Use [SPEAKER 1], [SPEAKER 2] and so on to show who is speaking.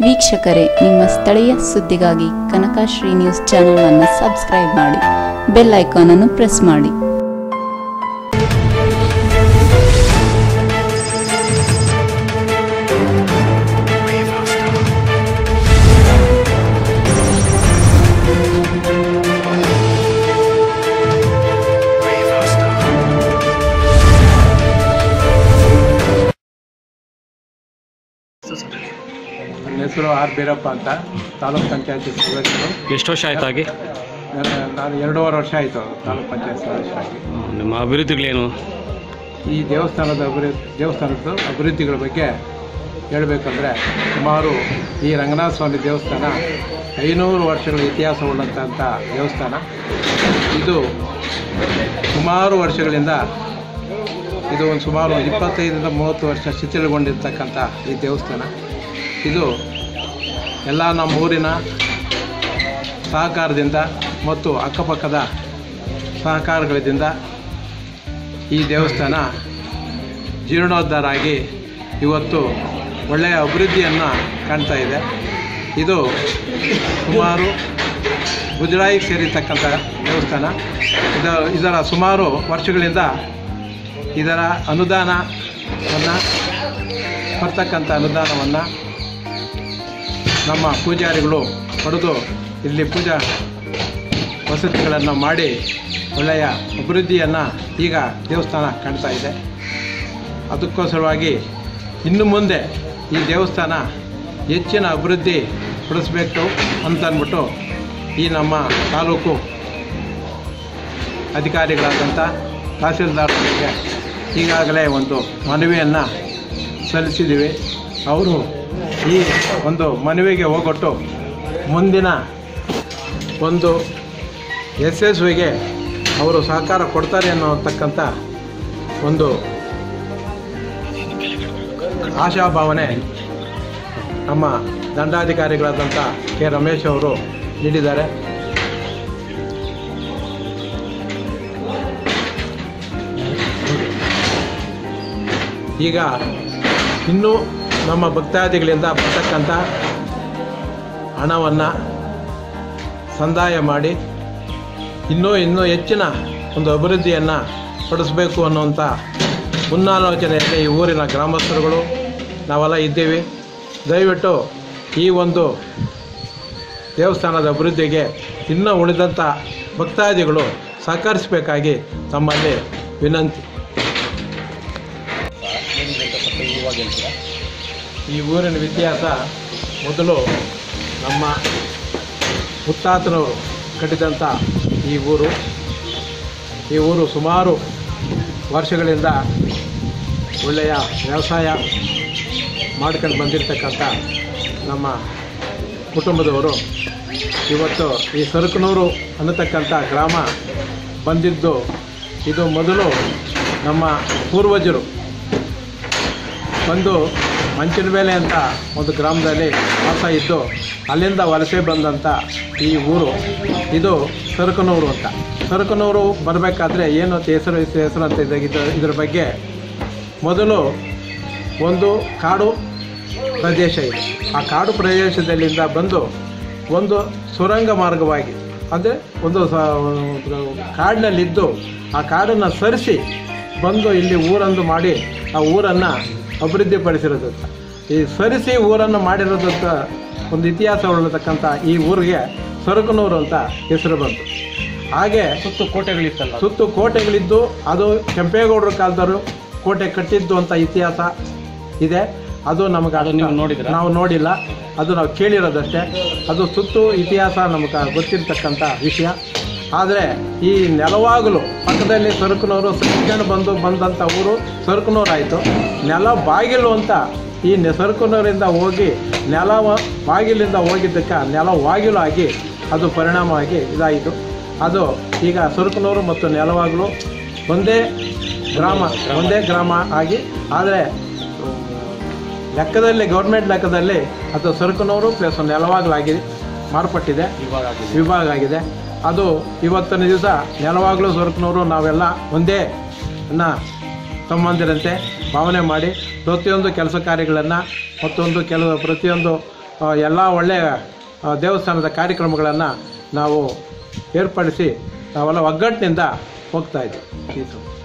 [SPEAKER 1] ವೀಕ್ಷಕರೇ ನಿಮ್ಮ ಸ್ಥಳೀಯ ಸುದ್ದಿಗಾಗಿ ಕನಕಶ್ರೀ ನ್ಯೂಸ್ ಚಾನೆಲ್ ಅನ್ನು ಸಬ್ಸ್ಕ್ರೈಬ್ ಮಾಡಿ ಬೆಲ್ ಐಕಾನ್ ಅನ್ನು ಪ್ರೆಸ್ ಮಾಡಿ
[SPEAKER 2] ನನ್ನ ಹೆಸರು ಆರ್ ಬೀರಪ್ಪ ಅಂತ ತಾಲೂಕ್ ಪಂಚಾಯತಿ ಸದಸ್ಯರು
[SPEAKER 3] ಎಷ್ಟು ವರ್ಷ ಆಯ್ತು ಹಾಗೆ
[SPEAKER 2] ನನ್ನ- ನಾನು ಎರಡೂವರೆ ವರ್ಷ ಆಯಿತು ತಾಲೂಕ್ ಪಂಚಾಯತ್ ಸದಸ್ಯ ಆಗಿ
[SPEAKER 3] ನಿಮ್ಮ ಅಭಿವೃದ್ಧಿಗಳೇನು
[SPEAKER 2] ಈ ದೇವಸ್ಥಾನದ ಅಭಿವೃದ್ಧಿ ದೇವಸ್ಥಾನದ ಅಭಿವೃದ್ಧಿಗಳ ಬಗ್ಗೆ ಹೇಳಬೇಕಂದ್ರೆ ಸುಮಾರು ಈ ರಂಗನಾಥ ಸ್ವಾಮಿ ದೇವಸ್ಥಾನ ಐನೂರು ವರ್ಷಗಳ ಇತಿಹಾಸವುಳ್ಳಂಥ ದೇವಸ್ಥಾನ ಇದು ಸುಮಾರು ವರ್ಷಗಳಿಂದ ಇದು ಒಂದು ಸುಮಾರು ಇಪ್ಪತ್ತೈದರಿಂದ ಮೂವತ್ತು ವರ್ಷ ಶಿಥಿಲಗೊಂಡಿರ್ತಕ್ಕಂಥ ಈ ದೇವಸ್ಥಾನ ಇದು ಎಲ್ಲ ನಮ್ಮ ಊರಿನ ಸಹಕಾರದಿಂದ ಮತ್ತು ಅಕ್ಕಪಕ್ಕದ ಸಹಕಾರಗಳಿಂದ ಈ ದೇವಸ್ಥಾನ ಜೀರ್ಣೋದ್ಧಾರ ಆಗಿ ಇವತ್ತು ಒಳ್ಳೆಯ ಅಭಿವೃದ್ಧಿಯನ್ನು ಕಾಣ್ತಾ ಇದೆ ಇದು ಸುಮಾರು ಗುಜರಾಯಿಗೆ ಸೇರಿರ್ತಕ್ಕಂಥ ದೇವಸ್ಥಾನ ಇದ ಇದರ ಸುಮಾರು ವರ್ಷಗಳಿಂದ ಇದರ ಅನುದಾನವನ್ನು ಬರ್ತಕ್ಕಂಥ ಅನುದಾನವನ್ನು ನಮ್ಮ ಪೂಜಾರಿಗಳು ಪಡೆದು ಇಲ್ಲಿ ಪೂಜಾ ವಸತಿಗಳನ್ನು ಮಾಡಿ ಒಳ್ಳೆಯ ಅಭಿವೃದ್ಧಿಯನ್ನು ಈಗ ದೇವಸ್ಥಾನ ಕಾಣ್ತಾ ಇದೆ ಅದಕ್ಕೋಸ್ಕರವಾಗಿ ಇನ್ನು ಮುಂದೆ ಈ ದೇವಸ್ಥಾನ ಹೆಚ್ಚಿನ ಅಭಿವೃದ್ಧಿ ಪಡಿಸ್ಬೇಕು ಅಂತ ಅಂದ್ಬಿಟ್ಟು ಈ ನಮ್ಮ ತಾಲೂಕು ಅಧಿಕಾರಿಗಳಾದಂಥ ತಹಸೀಲ್ದಾರರಿಗೆ ಈಗಾಗಲೇ ಒಂದು ಮನವಿಯನ್ನು ಸಲ್ಲಿಸಿದ್ದೀವಿ ಅವರು ಈ ಒಂದು ಮನವಿಗೆ ಹೋಗೊಟ್ಟು ಮುಂದಿನ ಒಂದು ಯಶಸ್ವಿಗೆ ಅವರು ಸಹಕಾರ ಕೊಡ್ತಾರೆ ಅನ್ನೋತಕ್ಕಂಥ ಒಂದು ಆಶಾಭಾವನೆ ನಮ್ಮ ದಂಡಾಧಿಕಾರಿಗಳಾದಂಥ ಕೆ ರಮೇಶ್ ಅವರು ನೀಡಿದ್ದಾರೆ ಈಗ ಇನ್ನೂ ನಮ್ಮ ಭಕ್ತಾದಿಗಳಿಂದ ಬರ್ತಕ್ಕಂಥ ಹಣವನ್ನು ಸಂದಾಯ ಮಾಡಿ ಇನ್ನೂ ಇನ್ನೂ ಹೆಚ್ಚಿನ ಒಂದು ಅಭಿವೃದ್ಧಿಯನ್ನು ಪಡಿಸಬೇಕು ಅನ್ನುವಂಥ ಮುನ್ನಾಲೋಚನೆಯಲ್ಲಿ ಈ ಊರಿನ ಗ್ರಾಮಸ್ಥರುಗಳು ನಾವೆಲ್ಲ ಇದ್ದೀವಿ ದಯವಿಟ್ಟು ಈ ಒಂದು ದೇವಸ್ಥಾನದ ಅಭಿವೃದ್ಧಿಗೆ ಇನ್ನೂ ಉಳಿದಂಥ ಭಕ್ತಾದಿಗಳು ಸಹಕರಿಸಬೇಕಾಗಿ ತಮ್ಮಲ್ಲಿ ವಿನಂತಿ ಈ ಊರಿನ ಇತಿಹಾಸ ಮೊದಲು ನಮ್ಮ ಮುತ್ತಾತನವರು ಕಟ್ಟಿದಂಥ ಈ ಊರು ಈ ಊರು ಸುಮಾರು ವರ್ಷಗಳಿಂದ ಒಳ್ಳೆಯ ವ್ಯವಸಾಯ ಮಾಡ್ಕೊಂಡು ಬಂದಿರತಕ್ಕಂಥ ನಮ್ಮ ಕುಟುಂಬದವರು ಇವತ್ತು ಈ ಸರಕನೂರು ಅನ್ನತಕ್ಕಂಥ ಗ್ರಾಮ ಬಂದಿದ್ದು ಇದು ಮೊದಲು ನಮ್ಮ ಪೂರ್ವಜರು ಬಂದು ಮಂಚಿನ ಮೇಲೆ ಅಂತ ಒಂದು ಗ್ರಾಮದಲ್ಲಿ ವಾಸ ಇದ್ದು ಅಲ್ಲಿಂದ ವಲಸೆ ಬಂದಂಥ ಈ ಊರು ಇದು ಸರಕನೂರು ಅಂತ ಸರಕನೂರು ಬರಬೇಕಾದ್ರೆ ಏನು ಅಂತ ಹೆಸರು ಹೆಸರು ಅಂತ ಇದೆ ಇದು ಇದ್ರ ಬಗ್ಗೆ ಮೊದಲು ಒಂದು ಕಾಡು ಪ್ರದೇಶ ಇದೆ ಆ ಕಾಡು ಪ್ರದೇಶದಲ್ಲಿಂದ ಬಂದು ಒಂದು ಸುರಂಗ ಮಾರ್ಗವಾಗಿ ಅಂದರೆ ಒಂದು ಸ- ಕಾಡಿನಲ್ಲಿದ್ದು ಆ ಕಾಡನ್ನು ಸರಿಸಿ ಬಂದು ಇಲ್ಲಿ ಊರೊಂದು ಮಾಡಿ ಆ ಊರನ್ನು ಅಭಿವೃದ್ಧಿಪಡಿಸಿರೋದಂತ ಈ ಸರಿಸಿ ಊರನ್ನು ಮಾಡಿರೋದಂತ ಒಂದು ಇತಿಹಾಸ ಉಳ್ಳತಕ್ಕಂಥ ಈ ಊರಿಗೆ ಸರಕನೂರು ಅಂತ ಹೆಸರು ಬಂತು ಹಾಗೆ
[SPEAKER 3] ಸುತ್ತು ಕೋಟೆಗಳಿತ್ತಲ್ಲ
[SPEAKER 2] ಸುತ್ತು ಕೋಟೆಗಳಿದ್ದು ಅದು ಕೆಂಪೇಗೌಡರ ಕಾಲದವರು ಕೋಟೆ ಕಟ್ಟಿದ್ದು ಅಂತ ಇತಿಹಾಸ ಇದೆ ಅದು ನಮಗೆ
[SPEAKER 3] ಅದು ನೀವು ನೋಡಿದ್ರಾ?
[SPEAKER 2] ನಾವು ನೋಡಿಲ್ಲ ಅದು ನಾವು ಕೇಳಿರೋದಷ್ಟೇ ಅದು ಸುತ್ತು ಇತಿಹಾಸ ನಮಗೆ ಗೊತ್ತಿರ್ತಕ್ಕಂಥ ವಿಷಯ ಆದರೆ ಈ ನೆಲವಾಗಲು ಪಕ್ಕದಲ್ಲಿ ಸರಕನೂರು ಸರಿಸ್ಕೊಂಡು ಬಂದು ಬಂದಂಥ ಊರು ಸರಕನೂರು ಆಯಿತು ನೆಲ ಬಾಗಿಲು ಅಂತ ಈ ನೆ ಸರಕನೂರಿಂದ ಹೋಗಿ ನೆಲ ಬಾಗಿಲಿಂದ ಹೋಗಿದ್ದಕ್ಕೆ ನೆಲ ಬಾಗಿಲು ಆಗಿ ಅದು ಪರಿಣಾಮವಾಗಿ ಇದಾಯಿತು ಅದು ಈಗ ಸುರುಕನೂರು ಮತ್ತು ನೆಲವಾಗಲು ಒಂದೇ ಗ್ರಾಮ ಒಂದೇ ಗ್ರಾಮ ಆಗಿ ಆದರೆ ಲೆಕ್ಕದಲ್ಲಿ ಗೌರ್ಮೆಂಟ್ ಲೆಕ್ಕದಲ್ಲಿ ಅದು ಸರುಕನೂರು ಪ್ಲಸ್ ನೆಲವಾಗಲಾಗಿ ಮಾರ್ಪಟ್ಟಿದೆ
[SPEAKER 3] ಇವಾಗ ಆಗಿದೆ
[SPEAKER 2] ವಿಭಾಗ ಆಗಿದೆ ಅದು ಇವತ್ತಿನ ದಿವಸ ನೆಲವಾಗಲು ಸೊರಕನೂರು ನಾವೆಲ್ಲ ಒಂದೇ ಅನ್ನ ತಮ್ಮಂದಿರಂತೆ ಭಾವನೆ ಮಾಡಿ ಪ್ರತಿಯೊಂದು ಕೆಲಸ ಕಾರ್ಯಗಳನ್ನು ಮತ್ತೊಂದು ಕೆಲವು ಪ್ರತಿಯೊಂದು ಎಲ್ಲ ಒಳ್ಳೆಯ ಆ, ದೇವಸ್ಥಾನದ ಕಾರ್ಯಕ್ರಮಗಳನ್ನು ನಾವು ಏರ್ಪಡಿಸಿ ನಾವೆಲ್ಲ ಒಗ್ಗಟ್ಟಿನಿಂದ ಹೋಗ್ತಾ ಇದ್ದೀವಿ ಈ ಸಲ.